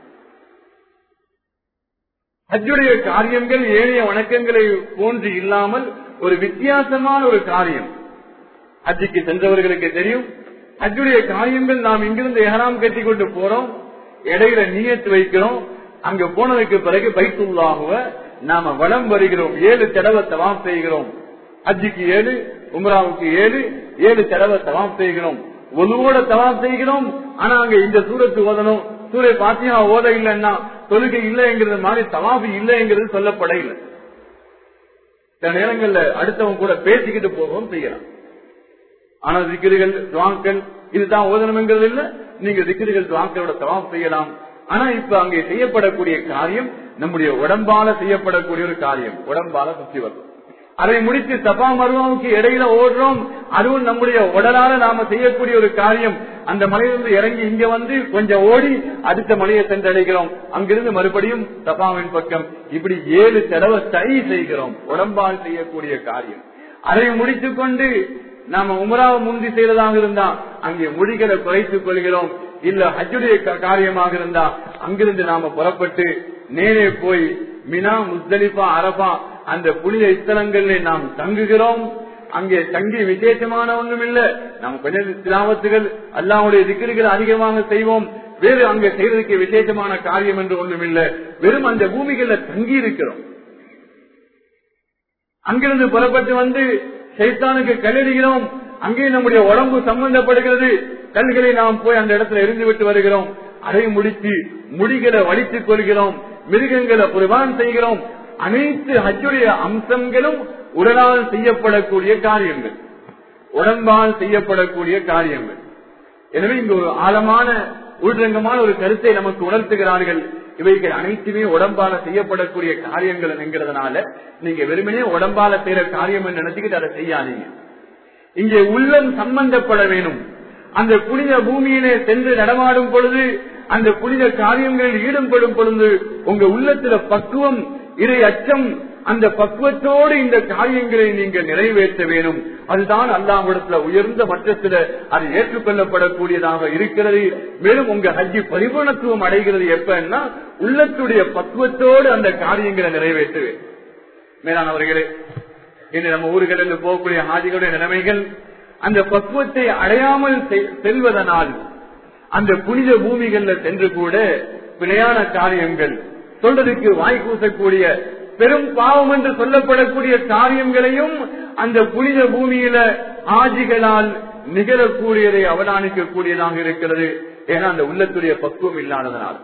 ஹஜ்ஜுடைய காரியங்கள் ஏழைய வணக்கங்களை போன்று இல்லாமல் ஒரு வித்தியாசமான ஒரு காரியம் ஹஜ்ஜுக்கு சென்றவர்களுக்கு தெரியும் ஹஜ்ஜுடைய காரியங்கள் நாம் இங்கிருந்து எஹராம் கட்டி கொண்டு போறோம் இடையில நீயத்து வைக்கிறோம் அங்க போனதுக்கு பிறகு பைத்துள்ளாகுவ நாம வளம் வருகிறோம் ஏழு தடவை தவாம் செய்கிறோம் ஹஜ்ஜுக்கு ஏழு உம்ராவுக்கு ஏழு ஏழு தடவை தவாம் செய்கிறோம் ஒழுவோட தவாம் செய்கிறோம் ஆனா அங்க இந்த சூரத்து ஓதணும் சூரிய பாத்தியா ஓத இல்லைன்னா தொழுகை இல்லைங்கிறது மாதிரி தவாஃபு இல்லைங்கிறது சொல்லப்பட இல்லை சில நேரங்கள்ல அடுத்தவங்க கூட பேசிக்கிட்டு போகவும் செய்யலாம் ஆனா திக்கிரிகள் துவாக்கள் இதுதான் ஓதனம்ங்கிறது இல்ல நீங்க திக்கிரிகள் துவாக்களோட தவாப் செய்யலாம் ஆனா இப்ப அங்கே செய்யப்படக்கூடிய காரியம் நம்முடைய உடம்பால செய்யப்படக்கூடிய ஒரு காரியம் உடம்பால சுற்றி வரும் அதை முடித்து தபா மருவாவுக்கு இடையில ஓடுறோம் அதுவும் நம்முடைய உடலால நாம செய்யக்கூடிய ஒரு காரியம் அந்த மலையிலிருந்து இறங்கி இங்க வந்து கொஞ்சம் ஓடி அடுத்த மலையை சென்றடைகிறோம் அங்கிருந்து மறுபடியும் தபாவின் பக்கம் இப்படி ஏழு தடவை சரி செய்கிறோம் உடம்பால் செய்யக்கூடிய காரியம் அதை முடித்துக் கொண்டு நாம உமராவை முந்தி செய்யறதாக இருந்தா அங்கே முடிகளை குறைத்துக் கொள்கிறோம் இல்ல ஹஜ்ஜுடைய காரியமாக இருந்தா அங்கிருந்து நாம புறப்பட்டு நேரே போய் மினா முஸ்தலிஃபா அரபா அந்த புனித இஸ்தலங்களில் நாம் தங்குகிறோம் அங்கே தங்கி விசேஷமான ஒன்றும் இல்ல நம்ம கொஞ்சம் திலாவத்துகள் அல்லாவுடைய திக்கிரிகள் அதிகமாக செய்வோம் வேறு அங்க செய்வதற்கு விசேஷமான காரியம் என்று ஒன்றும் இல்ல வெறும் அந்த பூமிகள்ல தங்கி இருக்கிறோம் அங்கிருந்து புறப்பட்டு வந்து சைத்தானுக்கு கல்லடிகிறோம் அங்கே நம்முடைய உடம்பு சம்பந்தப்படுகிறது கல்களை நாம் போய் அந்த இடத்துல எரிந்து விட்டு வருகிறோம் அதை முடித்து முடிகளை வலித்துக் கொள்கிறோம் மிருகங்களை குர்பான் செய்கிறோம் அனைத்து ஹஜ்ஜுடைய அம்சங்களும் உடலால் செய்யப்படக்கூடிய காரியங்கள் உடம்பால் செய்யப்படக்கூடிய காரியங்கள் எனவே இங்கு ஒரு ஆழமான உள்ரங்கமான ஒரு கருத்தை நமக்கு உணர்த்துகிறார்கள் இவைகள் அனைத்துமே உடம்பால செய்யப்படக்கூடிய காரியங்கள் என்கிறதுனால நீங்க வெறுமனே உடம்பால செய்யற காரியம் என்று நினைச்சுக்கிட்டு அதை செய்யாதீங்க இங்கே உள்ளம் சம்பந்தப்பட வேணும் அந்த புனித பூமியிலே சென்று நடமாடும் பொழுது அந்த புனித காரியங்களில் ஈடுபடும் பொழுது உங்க உள்ளத்துல பக்குவம் இறை அச்சம் அந்த பக்குவத்தோடு இந்த காரியங்களை நீங்கள் நிறைவேற்ற வேணும் அதுதான் அல்லாஹிடத்துல உயர்ந்த மட்டத்தில் அது ஏற்றுக்கொள்ளப்படக்கூடியதாக இருக்கிறது மேலும் உங்க ஹஜ்ஜி பரிபூர்ணத்துவம் அடைகிறது எப்பன்னா உள்ளத்துடைய பக்குவத்தோடு அந்த காரியங்களை நிறைவேற்ற வேண்டும் மேலானவர்களே இன்று நம்ம ஊர்களில் போகக்கூடிய ஹாஜிகளுடைய நிலைமைகள் அந்த பக்குவத்தை அடையாமல் செல்வதனால் அந்த புனித பூமிகள்ல சென்று கூட பிழையான காரியங்கள் சொல்றதுக்கு வாய் கூசக்கூடிய பெரும் பாவம் என்று சொல்லப்படக்கூடிய காரியங்களையும் அந்த புனித பூமியில ஆஜிகளால் நிகழக்கூடியதை அவதானிக்க கூடியதாக இருக்கிறது ஏன்னா அந்த உள்ளத்துடைய பக்குவம் இல்லாததனால்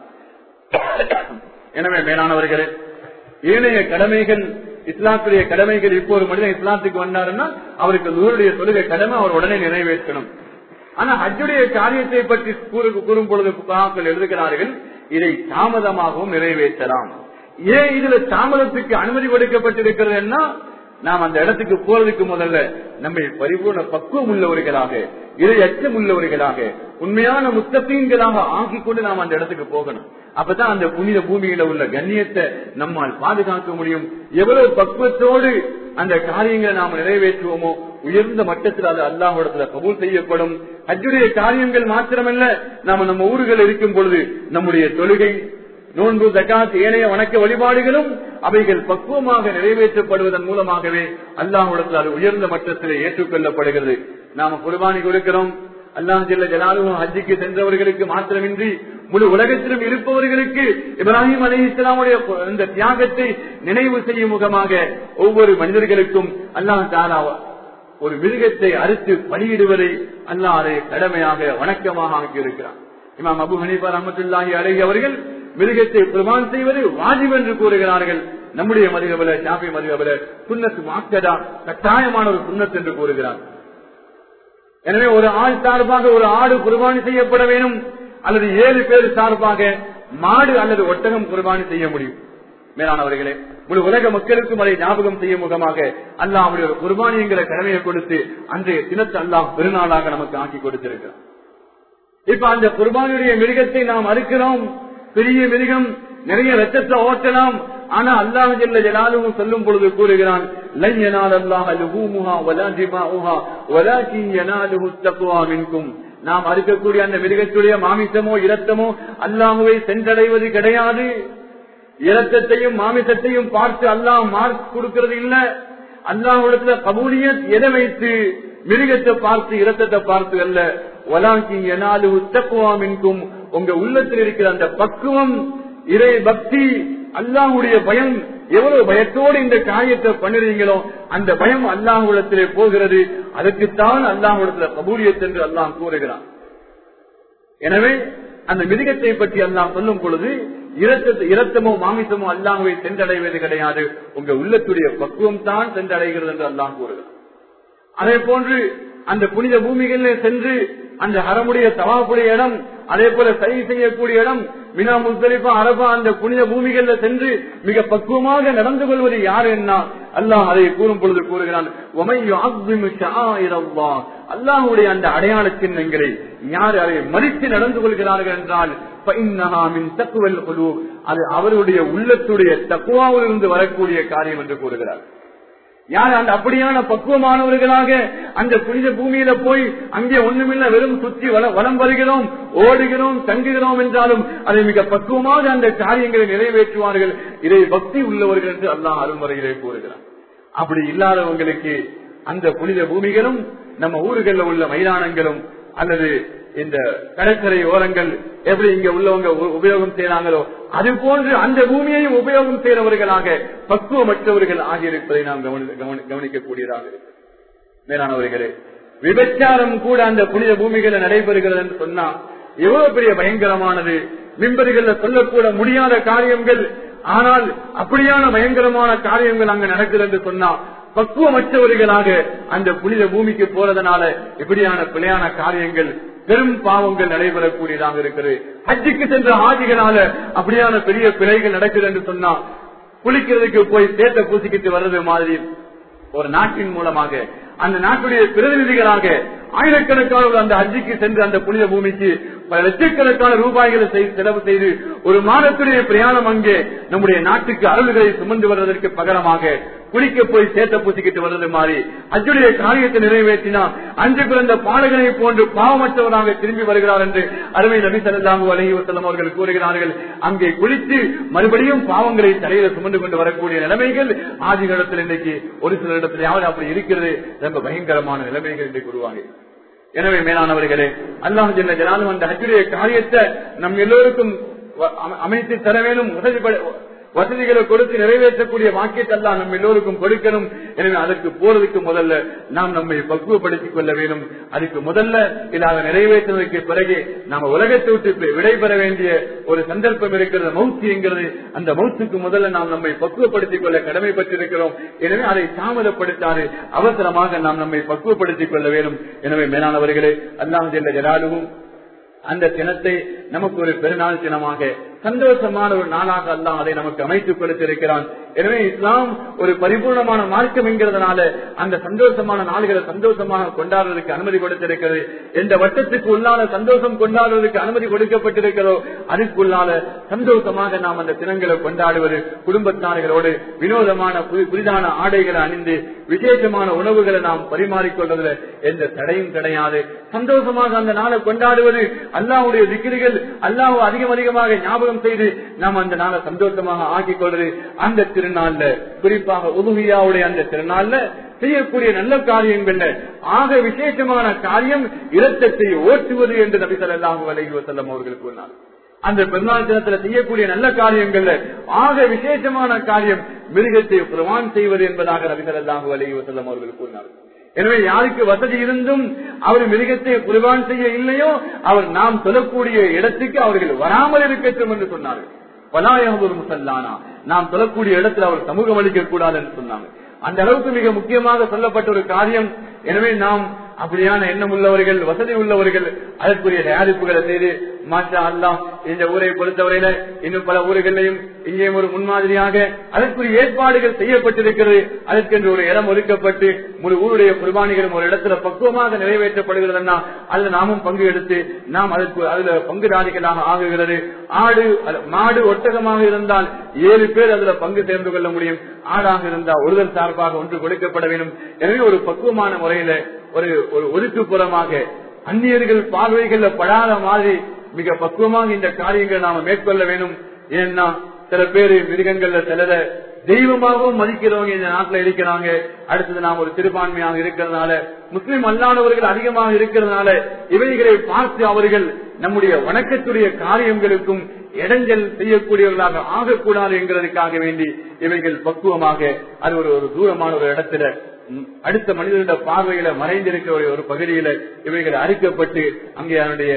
எனவே மேலானவர்களே ஏனைய கடமைகள் இஸ்லாத்துடைய கடமைகள் இப்போ ஒரு மனிதன் இஸ்லாத்துக்கு வந்தாருன்னா அவருக்கு நூறுடைய தொழுகை கடமை அவர் உடனே நிறைவேற்றணும் ஆனா ஹஜ்ஜுடைய காரியத்தை பற்றி கூறும் பொழுது புகாக்கள் எழுதுகிறார்கள் இதை தாமதமாகவும் நிறைவேற்றலாம் ஏன் இதுல தாமதத்துக்கு அனுமதி கொடுக்கப்பட்டிருக்கிறதுன்னா நாம் அந்த இடத்துக்கு போறதுக்கு முதல்ல நம்மை பரிபூர்ண பக்குவம் உள்ளவர்களாக இறை அச்சம் உள்ளவர்களாக உண்மையான முத்தப்பீன்களாக ஆக்கி கொண்டு நாம் அந்த இடத்துக்கு போகணும் அப்பதான் அந்த புனித பூமியில உள்ள கண்ணியத்தை நம்மால் பாதுகாக்க முடியும் எவ்வளவு பக்குவத்தோடு அந்த காரியங்களை நாம் நிறைவேற்றுவோமோ உயர்ந்த மட்டத்தில் அது அல்லாஹிடத்துல கபூல் செய்யப்படும் அஜுடைய காரியங்கள் மாத்திரமல்ல நாம நம்ம ஊர்கள் இருக்கும் பொழுது நம்முடைய தொழுகை நோன்பு தக்காத் ஏனைய வணக்க வழிபாடுகளும் அவைகள் பக்குவமாக நிறைவேற்றப்படுவதன் மூலமாகவே அல்லாஹுடத்தில் அது உயர்ந்த மட்டத்திலே ஏற்றுக்கொள்ளப்படுகிறது நாம குர்பானி கொடுக்கிறோம் அல்லாஹ் ஜெல்ல ஜலாலுவும் ஹஜ்ஜிக்கு சென்றவர்களுக்கு மாத்திரமின்றி முழு உலகத்திலும் இருப்பவர்களுக்கு இப்ராஹிம் அலி இஸ்லாமுடைய இந்த தியாகத்தை நினைவு செய்யும் முகமாக ஒவ்வொரு மனிதர்களுக்கும் அல்லாஹ் தாரா ஒரு மிருகத்தை அறுத்து பணியிடுவதை அல்லாஹ் அதை கடமையாக வணக்கமாக ஆக்கியிருக்கிறார் இமாம் அபு ஹனீபா ரஹமத்துல்லாஹி அலஹி அவர்கள் மிருகத்தை பிரமான் செய்வது வாஜிப் என்று கூறுகிறார்கள் நம்முடைய மதிகபல ஷாபி மதிகபல சுண்ணத்து மாக்கதா கட்டாயமான ஒரு சுண்ணத் என்று கூறுகிறார் எனவே ஒரு ஆள் சார்பாக ஒரு ஆடு குர்பானி செய்யப்பட வேண்டும் அல்லது ஏழு பேர் சார்பாக மாடு அல்லது ஒட்டகம் குர்பானி செய்ய முடியும் மேலானவர்களே முழு உலக மக்களுக்கும் அதை ஞாபகம் செய்யும் முகமாக அல்லாஹ் அவருடைய ஒரு குர்பானி என்கிற கடமையை கொடுத்து அன்றைய தினத்தை அல்லாஹ் பெருநாளாக நமக்கு ஆக்கி கொடுத்திருக்கிறார் இப்ப அந்த குர்பானியுடைய மிருகத்தை நாம் அறுக்கிறோம் பெரிய மிருகம் நிறைய ரத்தத்தை ஓட்டலாம் ஆனா அல்லாஹ் ஜல்ல ஜலாலுவும் சொல்லும் பொழுது கூறுகிறான் லன் யனால் அல்லாஹ் லுஹூமுஹா வலா திமாஉஹா வலாகின் யனாலுஹு தக்வா மின்கும் நாம் அறுக்கக்கூடிய அந்த மிருகத்துடைய மாமிசமோ இரத்தமோ அல்லாஹுவை சென்றடைவது கிடையாது இரத்தத்தையும் மாமிசத்தையும் பார்த்து அல்லாஹ் மார்க் கொடுக்கிறது இல்ல அல்லாஹுடத்துல கபூலியத் எதை வைத்து மிருகத்தை பார்த்து இரத்தத்தை பார்த்து அல்ல வலாங்கி எனாலு உத்தக்குவாமின்கும் உங்க உள்ளத்தில் இருக்கிற அந்த பக்குவம் இறை பக்தி அல்லாஹுடைய பயம் எவ்வளவு பயத்தோடு இந்த காரியத்தை பண்ணுறீங்களோ அந்த பயம் அல்லாஹுடத்திலே போகிறது அதற்குத்தான் அல்லாஹுடத்துல கபூலியத் என்று அல்லாஹ் கூறுகிறான் எனவே அந்த மிருகத்தை பற்றி அல்லாஹ் சொல்லும் பொழுது இரத்தமோ மாமிசமோ அல்லாஹுவை சென்றடைவது கிடையாது உங்க உள்ளத்துடைய பக்குவம் தான் சென்றடைகிறது என்று அல்லாஹ் கூறுகிறார் அதே போன்று அந்த புனித பூமிகளில் சென்று அந்த ஹரமுடைய தவாப்புடைய இடம் அதே போல சரி செய்யக்கூடிய இடம் மினா முஸ்தலிஃபா அரபா அந்த புனித பூமிகள்ல சென்று மிக பக்குவமாக நடந்து கொள்வது யார் என்ன அல்லாஹ் அதை கூறும் பொழுது கூறுகிறான் அல்லாஹுடைய அந்த அடையாள சின்னங்களை யார் அதை மதித்து நடந்து கொள்கிறார்கள் என்றால் அது அவருடைய உள்ளத்துடைய தக்குவாவிலிருந்து வரக்கூடிய காரியம் என்று கூறுகிறார் யார் அந்த அப்படியான பக்குவமானவர்களாக அந்த புனித பூமியில போய் அங்கே ஒண்ணுமில்ல வெறும் சுற்றி வளம் வருகிறோம் ஓடுகிறோம் தங்குகிறோம் என்றாலும் அதை மிக பக்குவமாக அந்த காரியங்களை நிறைவேற்றுவார்கள் இதை பக்தி உள்ளவர்கள் என்று அல்லாஹ் அருள்முறையிலே கூறுகிறார் அப்படி இல்லாதவங்களுக்கு அந்த புனித பூமிகளும் நம்ம ஊர்களில் உள்ள மைதானங்களும் அல்லது இந்த கடற்கரை ஓரங்கள் எப்படி இங்க உள்ளவங்க உபயோகம் செய்யறாங்களோ அது போன்று அந்த பூமியையும் உபயோகம் செய்யறவர்களாக பக்குவமற்றவர்கள் ஆகியிருப்பதை நாம் கவனிக்கக்கூடியதாக இருக்கு மேலானவர்களே விபச்சாரம் கூட அந்த புனித பூமிகளை நடைபெறுகிறது என்று சொன்னா எவ்வளவு பெரிய பயங்கரமானது மின்பர்கள சொல்லக்கூட முடியாத காரியங்கள் ஆனால் அப்படியான பயங்கரமான காரியங்கள் அங்க நடக்குது என்று சொன்னா பக்குவமற்றவர்களாக அந்த புனித பூமிக்கு போறதுனால இப்படியான பிழையான காரியங்கள் பெரும் பாவங்கள் நடைபெறக்கூடியதாக இருக்கிறது ஹஜ்ஜுக்கு சென்ற ஆதிகளால அப்படியான பெரிய பிழைகள் நடக்குது என்று சொன்னா குளிக்கிறதுக்கு போய் சேத்த பூசிக்கிட்டு வர்றது மாதிரி ஒரு நாட்டின் மூலமாக அந்த நாட்டுடைய பிரதிநிதிகளாக ஆயிரக்கணக்கான அந்த ஹஜ்ஜிக்கு சென்று அந்த புனித பூமிக்கு பல லட்சக்கணக்கான ரூபாய்களை செய்து செலவு செய்து ஒரு மாதத்துடைய பிரயாணம் அங்கே நம்முடைய நாட்டுக்கு அருள்களை சுமந்து வருவதற்கு பகரமாக குளிக்க போய் சேத்த பூசிக்கிட்டு வர்றது மாதிரி அஜுடைய காரியத்தை நிறைவேற்றினா அஞ்சு பிறந்த பாடகனை போன்று பாவமற்றவராக திரும்பி வருகிறார் என்று அருமை நபி சல்லாஹூ அலஹி வசல்லம் அவர்கள் கூறுகிறார்கள் அங்கே குளித்து மறுபடியும் பாவங்களை தலையில சுமந்து கொண்டு வரக்கூடிய நிலைமைகள் ஆதிகாலத்தில் இன்னைக்கு ஒரு சில இடத்திலாவது அப்படி இருக்கிறது ரொம்ப பயங்கரமான நிலைமைகள் இன்றைக்கு உருவாங்க எனவே மேலானவர்களே அல்லாஹ் ஜெல்ல ஜனாலும் அந்த ஹஜ்ஜுடைய காரியத்தை நம் எல்லோருக்கும் அமைத்து தர வேணும் உதவி வசதிகளை கொடுத்து நிறைவேற்றக்கூடிய வாக்கியத்தெல்லாம் நம்ம எல்லோருக்கும் கொடுக்கணும் எனவே அதற்கு போறதுக்கு முதல்ல நாம் நம்மை பக்குவப்படுத்திக் கொள்ள வேண்டும் அதுக்கு முதல்ல இல்லாத நிறைவேற்றுவதற்கு பிறகு நாம உலகத்தை விட்டு விடைபெற வேண்டிய ஒரு சந்தர்ப்பம் இருக்கிறது மௌத்து என்கிறது அந்த மௌத்துக்கு முதல்ல நாம் நம்மை பக்குவப்படுத்திக் கொள்ள கடமைப்பட்டிருக்கிறோம் எனவே அதை தாமதப்படுத்தாது அவசரமாக நாம் நம்மை பக்குவப்படுத்திக் கொள்ள வேண்டும் எனவே மேலானவர்களே அல்லாம் ஜெல்ல ஜலாலுவும் அந்த தினத்தை நமக்கு ஒரு பெருநாள் தினமாக சந்தோஷமான ஒரு நாளாக அல்லாம் அதை நமக்கு அமைத்துக் கொடுத்திருக்கிறான் எனவே இஸ்லாம் ஒரு பரிபூர்ணமான மார்க்கம் என்கிறதுனால அந்த சந்தோஷமான நாள்களை சந்தோஷமாக கொண்டாடுவதற்கு அனுமதி கொடுத்திருக்கிறது எந்த வட்டத்துக்கு உள்ளான சந்தோஷம் கொண்டாடுவதற்கு அனுமதி கொடுக்கப்பட்டிருக்கிறதோ அதுக்குள்ளால சந்தோஷமாக நாம் அந்த தினங்களை கொண்டாடுவது குடும்பத்தார்களோடு வினோதமான புதிதான ஆடைகளை அணிந்து விசேஷமான உணவுகளை நாம் பரிமாறிக்கொள்வதில் எந்த தடையும் கிடையாது சந்தோஷமாக அந்த நாளை கொண்டாடுவது அல்லாவுடைய திக்கிரிகள் அல்லாஹ் அதிகம் அதிகமாக ஞாபகம் செய்து நாம் அந்த நாளை சந்தோஷமாக ஆக்கிக் கொள்வது அந்த திருநாள்ல குறிப்பாக உதுகியாவுடைய அந்த திருநாள்ல செய்யக்கூடிய நல்ல காரியங்கள்ல ஆக விசேஷமான காரியம் இரத்தத்தை ஓட்டுவது என்று நபி சொல்லாஹு அலஹி வசல்லம் அவர்கள் கூறினார் அந்த பெருநாள் தினத்துல செய்யக்கூடிய நல்ல காரியங்கள்ல ஆக விசேஷமான காரியம் மிருகத்தை பிரமான் செய்வது என்பதாக நபி சொல்லாஹு அலஹி வசல்லம் அவர்கள் கூறினார்கள் எனவே யாருக்கு வசதி இருந்தும் அவர் மிருகத்தை குர்பான் செய்ய இல்லையோ அவர் நாம் சொல்லக்கூடிய இடத்துக்கு அவர்கள் வராமல் இருக்கட்டும் என்று சொன்னார்கள் பலாயகம் ஒரு முசல்லானா நாம் சொல்லக்கூடிய இடத்துல அவர் சமூகம் அளிக்க கூடாது என்று சொன்னாங்க அந்த அளவுக்கு மிக முக்கியமாக சொல்லப்பட்ட ஒரு காரியம் எனவே நாம் அப்படியான எண்ணம் உள்ளவர்கள் வசதி உள்ளவர்கள் அதற்குரிய தயாரிப்புகளை செய்து மாற்றா அல்லாம் இந்த ஊரை பொறுத்தவரையில இன்னும் பல ஊர்களிலையும் இங்கேயும் ஒரு முன்மாதிரியாக அதற்குரிய ஏற்பாடுகள் செய்யப்பட்டிருக்கிறது அதற்கென்று ஒரு இடம் ஒதுக்கப்பட்டு முழு ஊருடைய குர்பானிகளும் ஒரு இடத்துல பக்குவமாக நிறைவேற்றப்படுகிறதுனா அதுல நாமும் பங்கு எடுத்து நாம் அதற்கு அதுல பங்குதாரிகளாக ஆகுகிறது ஆடு மாடு ஒட்டகமாக இருந்தால் ஏழு பேர் அதுல பங்கு சேர்ந்து கொள்ள முடியும் ஆடாக இருந்தால் ஒருதல் சார்பாக ஒன்று கொடுக்கப்பட வேண்டும் எனவே ஒரு பக்குவமான முறையில ஒரு ஒரு ஒதுக்குப்புறமாக அந்நியர்கள் பார்வைகள்ல படாத மாதிரி மிக பக்குவமாக இந்த காரியங்களை நாம மேற்கொள்ள வேண்டும் ஏன்னா சில பேரு மிருகங்கள்ல சிலர தெய்வமாகவும் மதிக்கிறவங்க இந்த நாட்டுல இருக்கிறாங்க அடுத்தது நாம் ஒரு சிறுபான்மையாக இருக்கிறதுனால முஸ்லிம் அல்லாதவர்கள் அதிகமாக இருக்கிறதுனால இவைகளை பார்த்து அவர்கள் நம்முடைய வணக்கத்துடைய காரியங்களுக்கும் இடைஞ்சல் செய்யக்கூடியவர்களாக ஆகக்கூடாது என்கிறதுக்காக வேண்டி இவைகள் பக்குவமாக அது ஒரு ஒரு தூரமான ஒரு இடத்துல அடுத்த மனிதனுடைய பார்வையில மறைந்திருக்கிற ஒரு பகுதியில இவைகள் அறுக்கப்பட்டு அங்கே அவனுடைய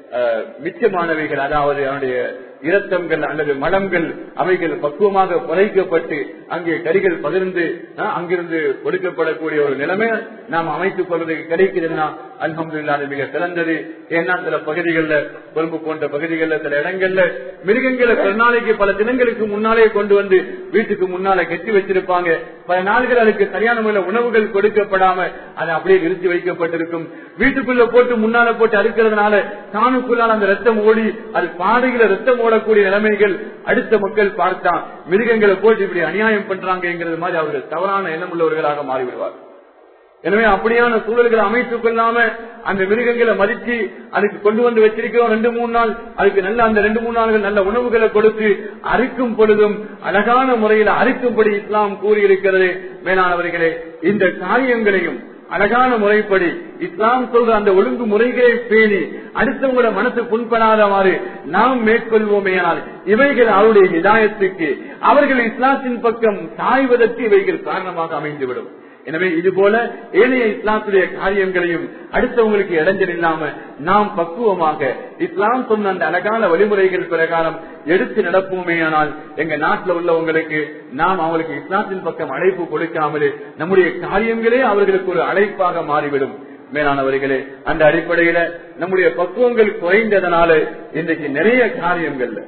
மிச்சமானவைகள் அதாவது அவனுடைய இரத்தங்கள் அல்லது மலங்கள் அவைகள் பக்குவமாக புதைக்கப்பட்டு அங்கே கரிகள் பகிர்ந்து அங்கிருந்து கொடுக்கப்படக்கூடிய ஒரு நிலைமை நாம் அமைத்துக் கொள்வதற்கு கிடைக்கிறதுனா அல்ஹம்துல்லா அது மிக சிறந்தது ஏன்னா சில பகுதிகளில் கொழும்பு போன்ற பகுதிகளில் சில இடங்கள்ல மிருகங்களை பல நாளைக்கு பல தினங்களுக்கு முன்னாலே கொண்டு வந்து வீட்டுக்கு முன்னால கெட்டி வச்சிருப்பாங்க பல நாள்கள் அதுக்கு சரியான முறையில் உணவுகள் கொடுக்கப்படாம அது அப்படியே நிறுத்தி வைக்கப்பட்டிருக்கும் வீட்டுக்குள்ள போட்டு முன்னால போட்டு அறுக்கிறதுனால தானுக்குள்ளால் அந்த ரத்தம் ஓடி அது பாதையில ரத்தம் ஓடக்கூடிய நிலைமைகள் அடுத்த மக்கள் பார்த்தா மிருகங்களை போட்டு இப்படி அநியாயம் பண்றாங்கிறது மாதிரி அவர்கள் தவறான எண்ணம் உள்ளவர்களாக மாறிவிடுவார் எனவே அப்படியான சூழல்களை அமைத்துக் கொள்ளாம அந்த மிருகங்களை மதிச்சு அதுக்கு கொண்டு வந்து வச்சிருக்கிறோம் ரெண்டு மூணு நாள் அதுக்கு நல்ல அந்த ரெண்டு மூணு நாள்கள் நல்ல உணவுகளை கொடுத்து அறுக்கும் பொழுதும் அழகான முறையில் அறுக்கும்படி இஸ்லாம் கூறியிருக்கிறது மேலானவர்களே இந்த காரியங்களையும் அழகான முறைப்படி இஸ்லாம் சொல்ற அந்த ஒழுங்கு முறைகளை பேணி அடுத்தவங்களோட மனசு புண்படாதவாறு நாம் மேற்கொள்வோமேயானால் இவைகள் அவருடைய இதாயத்துக்கு அவர்கள் இஸ்லாத்தின் பக்கம் சாய்வதற்கு இவைகள் காரணமாக அமைந்துவிடும் எனவே இது போல ஏனைய இஸ்லாத்துடைய காரியங்களையும் அடுத்தவங்களுக்கு இடைஞ்சல் இல்லாம நாம் பக்குவமாக இஸ்லாம் சொன்ன அந்த அழகான வழிமுறைகள் பிரகாரம் எடுத்து நடப்போமேயானால் எங்க நாட்டில் உள்ளவங்களுக்கு நாம் அவங்களுக்கு இஸ்லாத்தின் பக்கம் அழைப்பு கொடுக்காமலே நம்முடைய காரியங்களே அவர்களுக்கு ஒரு அழைப்பாக மாறிவிடும் மேலானவர்களே அந்த அடிப்படையில நம்முடைய பக்குவங்கள் குறைந்ததனால இன்றைக்கு நிறைய காரியங்கள்ல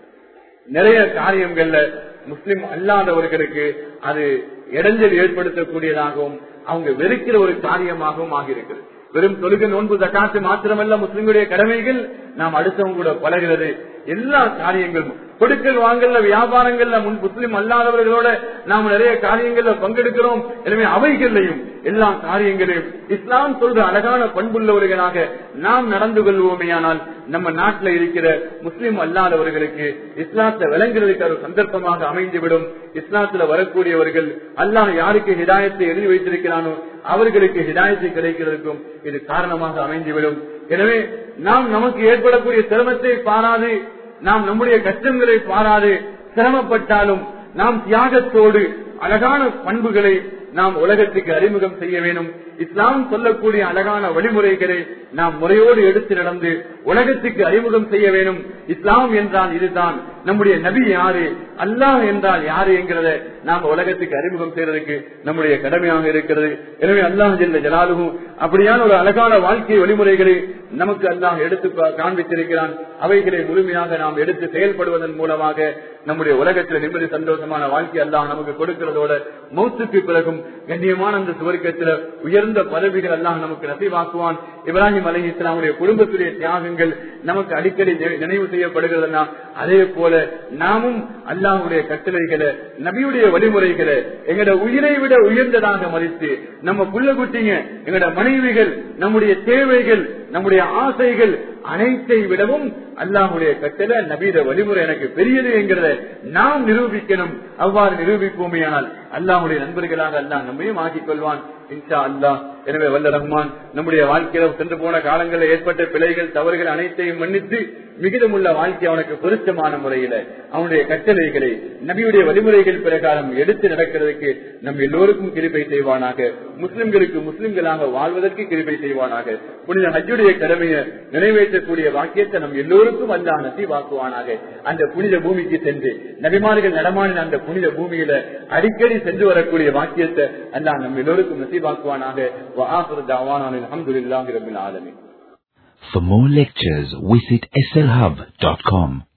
நிறைய காரியங்கள்ல முஸ்லிம் அல்லாதவர்களுக்கு அது இடைஞ்சல் ஏற்படுத்தக்கூடியதாகவும் அவங்க வெறுக்கிற ஒரு காரியமாகவும் ஆகியிருக்கிறது வெறும் தொழுகை நோன்பு தக்காத்து மாத்திரமல்ல முஸ்லிம்களுடைய கடமைகள் நாம் அடுத்தவங்க கூட பழகிறது எல்லா காரியங்களும் கொடுக்கல் வாங்கல வியாபாரங்கள்ல முன் முஸ்லிம் அல்லாதவர்களோட நாம் நிறைய காரியங்கள்ல பங்கெடுக்கிறோம் எனவே அவைகளையும் எல்லா காரியங்களையும் இஸ்லாம் சொல்ற அழகான பண்புள்ளவர்களாக நாம் நடந்து கொள்வோமேயானால் நம்ம நாட்டில் இருக்கிற முஸ்லிம் அல்லாதவர்களுக்கு இஸ்லாத்தை விளங்குறதுக்கு ஒரு சந்தர்ப்பமாக அமைந்துவிடும் இஸ்லாத்துல வரக்கூடியவர்கள் அல்லாஹ் யாருக்கு ஹிதாயத்தை எழுதி வைத்திருக்கிறானோ அவர்களுக்கு ஹிதாயத்தை கிடைக்கிறதுக்கும் இது காரணமாக அமைந்துவிடும் எனவே நாம் நமக்கு ஏற்படக்கூடிய சிரமத்தை பாராது நாம் நம்முடைய கஷ்டங்களை பாராது சிரமப்பட்டாலும் நாம் தியாகத்தோடு அழகான பண்புகளை நாம் உலகத்துக்கு அறிமுகம் செய்ய வேண்டும் இஸ்லாம் சொல்லக்கூடிய அழகான வழிமுறைகளை நாம் முறையோடு எடுத்து நடந்து உலகத்துக்கு அறிமுகம் செய்ய வேண்டும் இஸ்லாம் என்றால் இதுதான் நம்முடைய நபி யாரு அல்லாஹ் என்றால் யாரு என்கிறத நாம் உலகத்துக்கு அறிமுகம் செய்யறதுக்கு நம்முடைய கடமையாக இருக்கிறது எனவே அல்லாஹ் ஜெல்ல ஜலாலுகும் அப்படியான ஒரு அழகான வாழ்க்கை வழிமுறைகளை நமக்கு அல்லாஹ் எடுத்து காண்பித்திருக்கிறான் அவைகளை முழுமையாக நாம் எடுத்து செயல்படுவதன் மூலமாக நம்முடைய உலகத்தில் நிம்மதி சந்தோஷமான வாழ்க்கை அல்லாஹ் நமக்கு கொடுக்கிறதோட மௌத்துக்கு பிறகும் கண்ணியமான அந்த சுவர்க்கத்தில் உயர்ந்த பதவிகள் எல்லாம் நமக்கு நசைவாக்குவான் இப்ராஹிம் அலி இஸ்லாமுடைய குடும்பத்துடைய தியாகங்கள் நமக்கு அடிக்கடி நினைவு செய்யப்படுகிறதுனா அதே போல நாமும் அல்லாஹுடைய கட்டளைகளை நபியுடைய வழிமுறைகளை எங்கட உயிரை விட உயர்ந்ததாக மதித்து நம்ம புள்ள குட்டிங்க எங்கட மனைவிகள் நம்முடைய தேவைகள் நம்முடைய ஆசைகள் அனைத்தை விடவும் அல்லாஹுடைய கட்டளை நபீத வழிமுறை எனக்கு பெரியது என்கிறத நாம் நிரூபிக்கணும் அவ்வாறு நிரூபிப்போமே ஆனால் அல்லாஹுடைய நண்பர்களாக அல்லாஹ் நம்மையும் ஆக்கிக் கொள்வான் இன்ஷா அல்லாஹ் எனவே வல்ல ரஹ்மான் நம்முடைய வாழ்க்கையில சென்று போன காலங்களில் ஏற்பட்ட பிழைகள் தவறுகள் அனைத்தையும் மன்னித்து மிகுதமுள்ள வாழ்க்கை அவனுக்கு பொருத்தமான முறையில அவனுடைய கட்டளைகளை நபியுடைய வழிமுறைகள் பிரகாரம் எடுத்து நடக்கிறதுக்கு நம் எல்லோருக்கும் கிருபை செய்வானாக முஸ்லிம்களுக்கு முஸ்லிம்களாக வாழ்வதற்கு கிருபை செய்வானாக புனித ஹஜ்ஜுடைய கடமையை நிறைவேற்றக்கூடிய வாக்கியத்தை நம் எல்லோருக்கும் அல்லாஹ் நசீவாக்குவானாக அந்த புனித பூமிக்கு சென்று நபிமார்கள் நடமாடின அந்த புனித பூமியில அடிக்கடி சென்று வரக்கூடிய வாக்கியத்தை அல்லாஹ் நம் எல்லோருக்கும் நசீவாக்குவானாக அலமதுல்லாஹி ரபில் ஆலமீன் For more lectures, visit slhub.com.